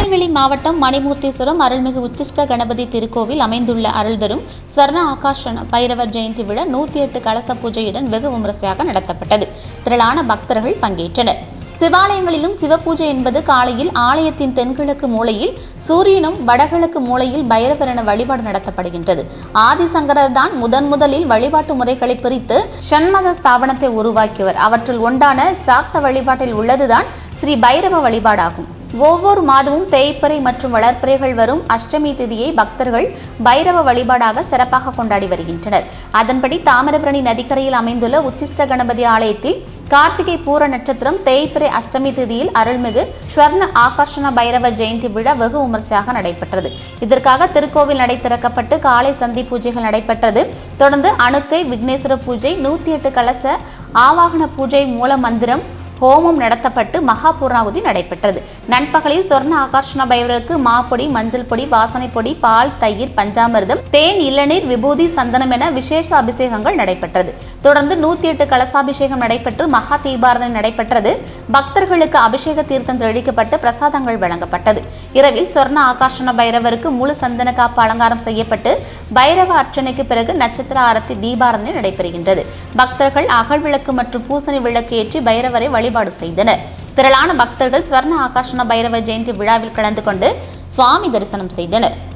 திருநெல்வேலி மாவட்டம் மணிமூர்த்தீஸ்வரம் அருள்மிகு உச்சிஷ்ட கணபதி திருக்கோவில் அமைந்துள்ள அருள்தரும் ஸ்வர்ண ஆகாஷன பைரவர் ஜெயந்தி விழா நூத்தி எட்டு கலச பூஜையுடன் வெகு விமரிசையாக நடத்தப்பட்டது திரளான பக்தர்கள் பங்கேற்றனர் சிவாலயங்களிலும் சிவபூஜை என்பது காலையில் ஆலயத்தின் தென்கிழக்கு மூலையில் சூரியனும் வடகிழக்கு மூலையில் பைரவர் என வழிபாடு நடத்தப்படுகின்றது ஆதிசங்கரர் தான் முதன் முதலில் வழிபாட்டு முறைகளை பிரித்து ஷண்மத ஸ்தாபனத்தை உருவாக்கியவர் அவற்றில் ஒன்றான சாக்த வழிபாட்டில் உள்ளதுதான் ஸ்ரீ பைரவ வழிபாடாகும் ஒவ்வொரு மாதமும் தேய்பிறை மற்றும் வளர்ப்பிறைகள் வரும் அஷ்டமி திதியை பக்தர்கள் பைரவ வழிபாடாக சிறப்பாக கொண்டாடி வருகின்றனர் அதன்படி தாமிரபரணி நதிக்கரையில் அமைந்துள்ள உச்சிஷ்ட கணபதி ஆலயத்தில் கார்த்திகை பூர நட்சத்திரம் தேய்பிறை அஷ்டமி திதியில் அருள்மிகு ஸ்வர்ண ஆகர்ஷண பைரவர் ஜெயந்தி விழா வெகு விமரிசையாக நடைபெற்றது இதற்காக திருக்கோவில் நடை திறக்கப்பட்டு காலை சந்தி பூஜைகள் நடைபெற்றது தொடர்ந்து அணுக்கை விக்னேஸ்வர பூஜை நூத்தி எட்டு கலச ஆவாகன பூஜை மூல மந்திரம் ஹோமம் நடத்தப்பட்டு மகா பூர்ணாகுதி நடைபெற்றது நண்பகலில் சொர்ண ஆகர்ஷண பைரவருக்கு மாப்பொடி மஞ்சள் பொடி வாசனை பொடி பால் தயிர் பஞ்சாமிர்தம் தேன் இளநீர் விபூதி சந்தனம் என விசேஷ அபிஷேகங்கள் நடைபெற்றது தொடர்ந்து நூத்தி எட்டு கலசாபிஷேகம் நடைபெற்று மகா தீபாரதனை நடைபெற்றது பக்தர்களுக்கு அபிஷேக தீர்த்தம் தெளிக்கப்பட்டு பிரசாதங்கள் வழங்கப்பட்டது இரவில் சொர்ண ஆகர்ஷண பைரவருக்கு முழு சந்தன காப்பு அலங்காரம் செய்யப்பட்டு பைரவ அர்ச்சனைக்கு பிறகு நட்சத்திர ஆரத்தி தீபாரதனை நடைபெறுகின்றது பக்தர்கள் அகல் விளக்கு மற்றும் பூசணி விளக்கு ஏற்றி பைரவரை வழிபாடு செய்தனர் திரளான பக்தர்கள் ஸ்வர்ண ஆகர்ஷண பைரவர் ஜெயந்தி விழாவில் கலந்து கொண்டு சுவாமி தரிசனம் செய்தனர்